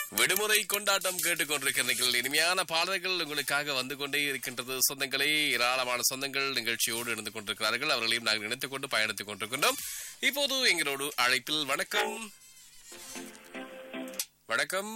விடுமுறை கொண்டாட்டம் கேட்டுக்கொண்டிருக்கிறீர்கள் இனிமையான பாடல்கள் உங்களுக்காக வந்து கொண்டே இருக்கின்றது சொந்தங்களே ஏராளமான சொந்தங்கள் நிகழ்ச்சியோடு இருந்து கொண்டிருக்கிறார்கள் அவர்களையும் நாங்கள் நினைத்துக் கொண்டு பயணித்துக் கொண்டிருக்கின்றோம் இப்போது எங்களோடு அழைப்பில் வணக்கம் வணக்கம்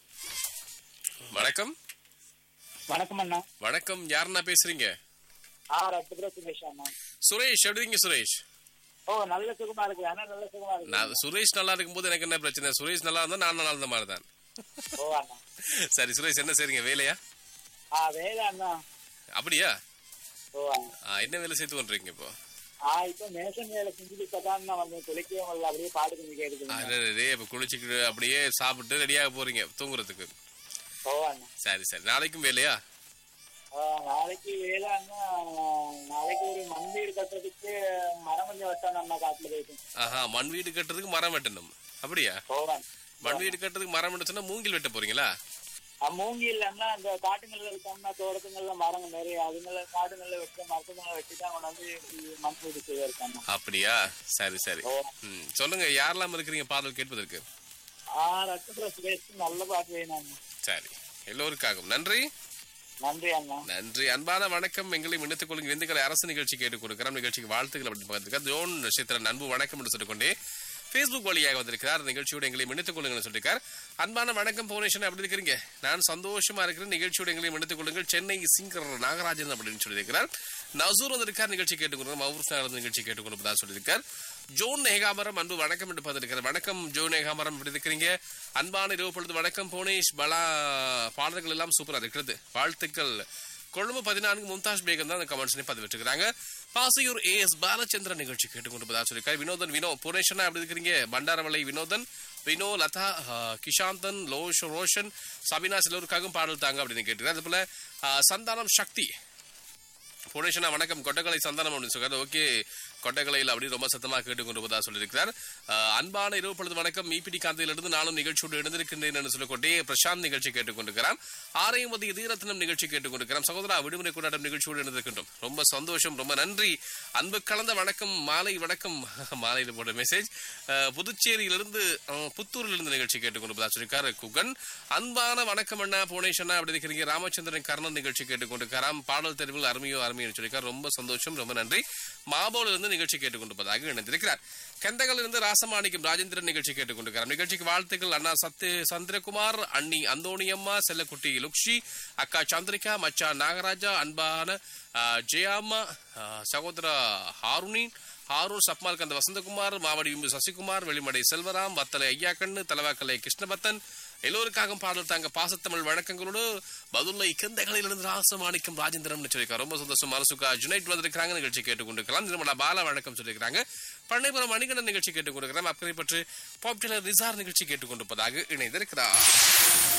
வணக்கம் வணக்கம் அண்ணா வணக்கம் யாருன்னா பேசுறீங்க ஆ ரத்துபுர சுரேஷ் அண்ணா சுரேஷ் எப்படிங்க சுரேஷ் ஓ நல்ல சுகமா இருக்கு அண்ணா நல்ல சுகமா இருக்கு நான் சுரேஷ் நல்லா இருக்கும்போது எனக்கு என்ன பிரச்சனை சுரேஷ் நல்லா இருந்தா நான் நல்லா இருந்த மாதிரி தான் ஓ அண்ணா சரி சுரேஷ் என்ன செய்றீங்க வேலையா ஆ வேலை அண்ணா அப்படியா ஓ அண்ணா ஆ, என்ன வேலை செய்து கொண்டிருக்கீங்க இப்போ ஆ இப்போ மேசன் வேலை செஞ்சுட்டு இப்பதான் நான் வந்து குளிக்கவே முடியல அப்படியே பாட்டு கொஞ்சம் கேட்டுக்கோங்க அடடே இப்ப குளிச்சுக்கிட்டு அப்படியே சாப்பிட்டு ரெடியாக போறீங்க தூங்குறதுக்கு ஓ அண்ணா சரி சரி நாளைக்கும் வேலையா ஆ, நாளைக்கு வேலை அண்ணா நாளைக்கு ஒரு மண் வீடு கட்டுறதுக்கு மரம் கொஞ்சம் வெட்டணும் அண்ணா காட்டுல போயிட்டு ஆஹா மண் வீடு கட்டுறதுக்கு மரம் வெட்டணும் அப்படியா ஓ அண்ணா மண் வீடு கட்டுறதுக்கு மரம் வெட்ட சொன்னா மூங்கில் வெட்ட போறீங்களா ஆ, மூங்கி இல்லைன்னா அந்த காட்டுங்கள்ல இருக்கோம்னா தோட்டத்துங்கள்ல மரங்க நிறைய அதுங்கள காடுங்கள்ல வெட்ட மரத்துங்களை வெட்டி தான் கொண்டு வந்து இப்படி மண் வீடு செய்ய இருக்காங்க அப்படியா சரி சரி ஓ ம் சொல்லுங்க யாரெல்லாம் இருக்கிறீங்க பாடல் கேட்பதற்கு ஆ ரத்துபுர சுரேஷ் நல்ல பாட்டு வேணும் அண்ணா சரி எல்லோருக்காகவும் நன்றி நன்றி அண்ணா நன்றி அன்பான வணக்கம் எங்களை இணைத்துக் கொள்ளுங்க விருந்துகளை அரசு நிகழ்ச்சி கேட்டுக் கொடுக்கிறோம் நிகழ்ச்சிக்கு வாழ்த்துக்கள் அப்படின்னு பார்த்துருக்கார் ஜோன் நட்சத்திர அன்பு வணக்கம் என்று சொல்லிக்கொண்டே ஃபேஸ்புக் வழியாக வந்திருக்கிறார் நிகழ்ச்சியோட எங்களை இணைத்துக் கொள்ளுங்கன்னு சொல்லியிருக்கார் அன்பான வணக்கம் பவுனேஷன் அப்படி இருக்கிறீங்க நான் சந்தோஷமா இருக்கிறேன் நிகழ்ச்சியோட எங்களை இணைத்துக் கொள்ளுங்கள் சென்னை சிங்கர் நாகராஜன் அப்படின்னு சொல்லியிருக்கிறார் நசூர் வந்திருக்கார் நிகழ்ச்சி கேட்டுக்கொண்டு மவுர் நகர் நிகழ்ச்சி கேட்டுக்கொண்டு சொல்லியிருக்கார் ஜோன் நேகாமரம் அன்பு வணக்கம் என்று பார்த்திருக்கிறார் வணக்கம் ஜோன் நேகாமரம் எப்படி இருக்கிறீங்க அன்பான இரவு பொழுது வணக்கம் புவனேஷ் பலா பாடல்கள் எல்லாம் சூப்பரா இருக்கிறது வாழ்த்துக்கள் கொழும்பு பதினான்கு மும்தாஜ் பேகம் தான் அந்த கமெண்ட்ஸ் பதிவிட்டிருக்காங்க பாசையூர் ஏ எஸ் பாலச்சந்திரன் நிகழ்ச்சி கேட்டுக்கொண்டு போதா சொல்லியிருக்காரு வினோதன் வினோ புனேஷனா எப்படி இருக்கிறீங்க பண்டாரவளை வினோதன் வினோ லதா ஆஹ், கிஷாந்தன் லோஷ் ரோஷன் சபினாஸ் எல்லோருக்காகவும் பாடல் தாங்க அப்படின்னு கேட்டிருக்காரு அது போல ஆஹ், சந்தானம் சக்தி புனேஷனா வணக்கம் கொட்டக்கலை சந்தானம் அப்படின்னு சொல்றாரு ஓகே கொட்டக்கலையில் அப்படி ரொம்ப சத்தமாக கேட்டுக்கொண்டு போதா சொல்லியிருக்கிறார் ஆஹ், அன்பான இரவு பொழுது வணக்கம் மீபிடி காந்தையிலிருந்து நானும் நிகழ்ச்சியோடு எழுந்திருக்கின்றேன் என்று சொல்லிக்கொண்டே பிரசாந்த் நிகழ்ச்சி கேட்டுக்கொண்டிருக்கிறார் ஆரையும் மதிய தீரத்னம் நிகழ்ச்சி கேட்டுக்கொண்டிருக்கிறோம் சகோதரா விடுமுறை கொண்டாட்டம் நிகழ்ச்சியோடு எழுந்திருக்கின்றோம் ரொம்ப சந்தோஷம் ரொம்ப நன்றி அன்பு கலந்த வணக்கம் மாலை வணக்கம் மாலையில் போட்ட மெசேஜ் புதுச்சேரியிலிருந்து ஆஹ், புத்தூரிலிருந்து நிகழ்ச்சி கேட்டுக்கொண்டு போதா சொல்லியிருக்காரு குகன் அன்பான வணக்கம் அண்ணா புவனேஷ் அண்ணா அப்படி இருக்கிறீங்க ராமச்சந்திரன் கர்ணன் நிகழ்ச்சி கேட்டுக்கொண்டிருக்காராம் பாடல் தெரிவில் அருமையோ அருமைன்னு சொல்லியிருக்கார் ரொம்ப சந்தோஷம் ரொம்ப நன்றி மாபோல இருந்து நிகழ்ச்சி கேட்டுக்கொண்டிருப்பதாக இணைந்திருக்கிறார் கெந்தகல் இருந்து ராசமாணிக்கம் ராஜேந்திரன் நிகழ்ச்சி கேட்டுக்கொண்டிருக்கிறார் நிகழ்ச்சிக்கு வாழ்த்துக்கள் அண்ணா சத்து சந்திரகுமார் அண்ணி அந்தோணியம்மா செல்லக்குட்டி லுக்ஷி அக்கா சந்திரிகா மச்சா நாகராஜா அன்பான ஆ, ஜெயாம்மா ஆ, சகோதரா ஹாருனி ஹாரூன் சப்மால் கந்த வசந்தகுமார் மாவடி விம்பு சசிகுமார் வெளிமடை செல்வராம் வத்தலை ஐயாக்கண்ணு தலவாக்கலை கிருஷ்ணபத்தன் எல்லோருக்காகவும் பாடல் தாங்க பாசத்தமிழ் வழக்கங்களோடு பதுல்லை கந்தகளிலிருந்து ராசமாணிக்கம் ராஜேந்திரம் சொல்லியிருக்காங்க ரொம்ப சந்தோஷம் மனசுக்கா ஜுனைட் வந்திருக்கிறாங்க நிகழ்ச்சி கேட்டுக்கொண்டிருக்கலாம் நிர்மலா பாலா வணக்கம் சொல்லியிருக்காங்க பண்ணைபுரம் மணிகண்டன் நிகழ்ச்சி கேட்டுக்கொண்டிருக்கிறோம் அக்கறை பற்றி பாப்புலர் ரிசார் நிகழ்ச்சி கேட்டுக்கொண்டிருப்பதாக இணைந்திருக்கிறார்